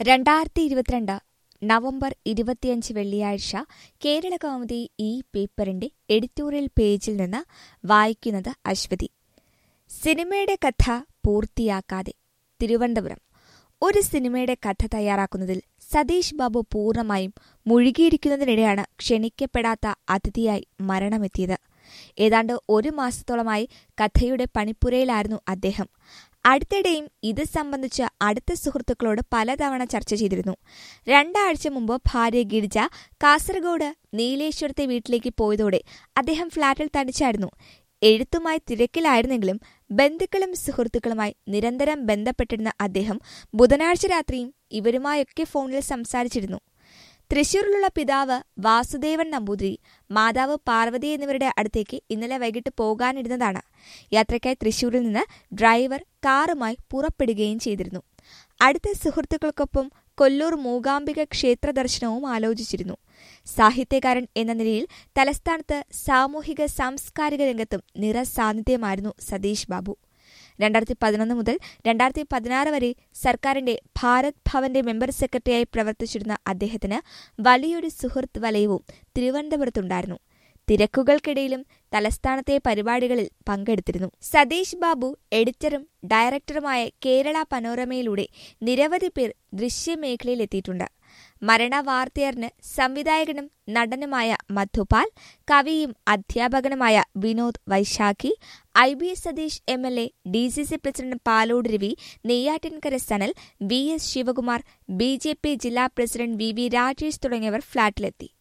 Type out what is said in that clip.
രണ്ടായിരത്തി ഇരുപത്തിരണ്ട് നവംബർ ഇരുപത്തിയഞ്ച് വെള്ളിയാഴ്ച കേരള കൗമുദി ഈ പേപ്പറിന്റെ എഡിറ്റോറിയൽ പേജിൽ നിന്ന് വായിക്കുന്നത് അശ്വതി സിനിമയുടെ കഥ പൂർത്തിയാക്കാതെ തിരുവനന്തപുരം ഒരു സിനിമയുടെ കഥ തയ്യാറാക്കുന്നതിൽ സതീഷ് ബാബു പൂർണ്ണമായും മുഴുകിയിരിക്കുന്നതിനിടെയാണ് ക്ഷണിക്കപ്പെടാത്ത അതിഥിയായി മരണമെത്തിയത് ഏതാണ്ട് ഒരു മാസത്തോളമായി കഥയുടെ പണിപ്പുരയിലായിരുന്നു അദ്ദേഹം അടുത്തിടെയും ഇത് സംബന്ധിച്ച് അടുത്ത സുഹൃത്തുക്കളോട് പലതവണ ചർച്ച ചെയ്തിരുന്നു രണ്ടാഴ്ച മുമ്പ് ഭാര്യ ഗിരിജ കാസർഗോഡ് നീലേശ്വരത്തെ വീട്ടിലേക്ക് പോയതോടെ അദ്ദേഹം ഫ്ളാറ്റിൽ തനിച്ചായിരുന്നു എഴുത്തുമായി തിരക്കിലായിരുന്നെങ്കിലും ബന്ധുക്കളും സുഹൃത്തുക്കളുമായി നിരന്തരം ബന്ധപ്പെട്ടിരുന്ന അദ്ദേഹം ബുധനാഴ്ച രാത്രിയും ഇവരുമായൊക്കെ ഫോണിൽ സംസാരിച്ചിരുന്നു തൃശൂരിലുള്ള പിതാവ് വാസുദേവൻ നമ്പൂതിരി മാതാവ് പാർവതി എന്നിവരുടെ അടുത്തേക്ക് ഇന്നലെ വൈകിട്ട് പോകാനിരുന്നതാണ് യാത്രയ്ക്കായി തൃശൂരിൽ നിന്ന് ഡ്രൈവർ കാറുമായി പുറപ്പെടുകയും ചെയ്തിരുന്നു അടുത്ത സുഹൃത്തുക്കൾക്കൊപ്പം കൊല്ലൂർ മൂകാംബിക ക്ഷേത്ര ദർശനവും ആലോചിച്ചിരുന്നു സാഹിത്യകാരൻ എന്ന നിലയിൽ തലസ്ഥാനത്ത് സാമൂഹിക സാംസ്കാരിക രംഗത്തും നിറസാന്നിധ്യമായിരുന്നു സതീഷ് ബാബു രണ്ടായിരത്തി പതിനൊന്ന് മുതൽ രണ്ടായിരത്തി പതിനാറ് വരെ സർക്കാരിന്റെ ഭാരത് ഭവന്റെ മെമ്പർ സെക്രട്ടറിയായി പ്രവർത്തിച്ചിരുന്ന അദ്ദേഹത്തിന് വലിയൊരു സുഹൃത്ത് വലയവും തിരുവനന്തപുരത്തുണ്ടായിരുന്നു തിരക്കുകൾക്കിടയിലും തലസ്ഥാനത്തെ പരിപാടികളിൽ പങ്കെടുത്തിരുന്നു സതീഷ് ബാബു എഡിറ്ററും ഡയറക്ടറുമായ കേരള പനോരമയിലൂടെ നിരവധി പേർ ദൃശ്യമേഖലയിലെത്തിയിട്ടുണ്ട് മരണവാർത്തയറിന് സംവിധായകനും നടനുമായ മധുപാൽ കവിയും അധ്യാപകനുമായ Vinod Vaishakhi I B S Satheesh M L A D C C president Palode Ravi Neyyattinkara Sanal V S Sivakumar B J P ജില്ലാ പ്രസിഡന്റ് വി വി രാജേഷ് തുടങ്ങിയവർ ഫ്ളാറ്റിലെത്തി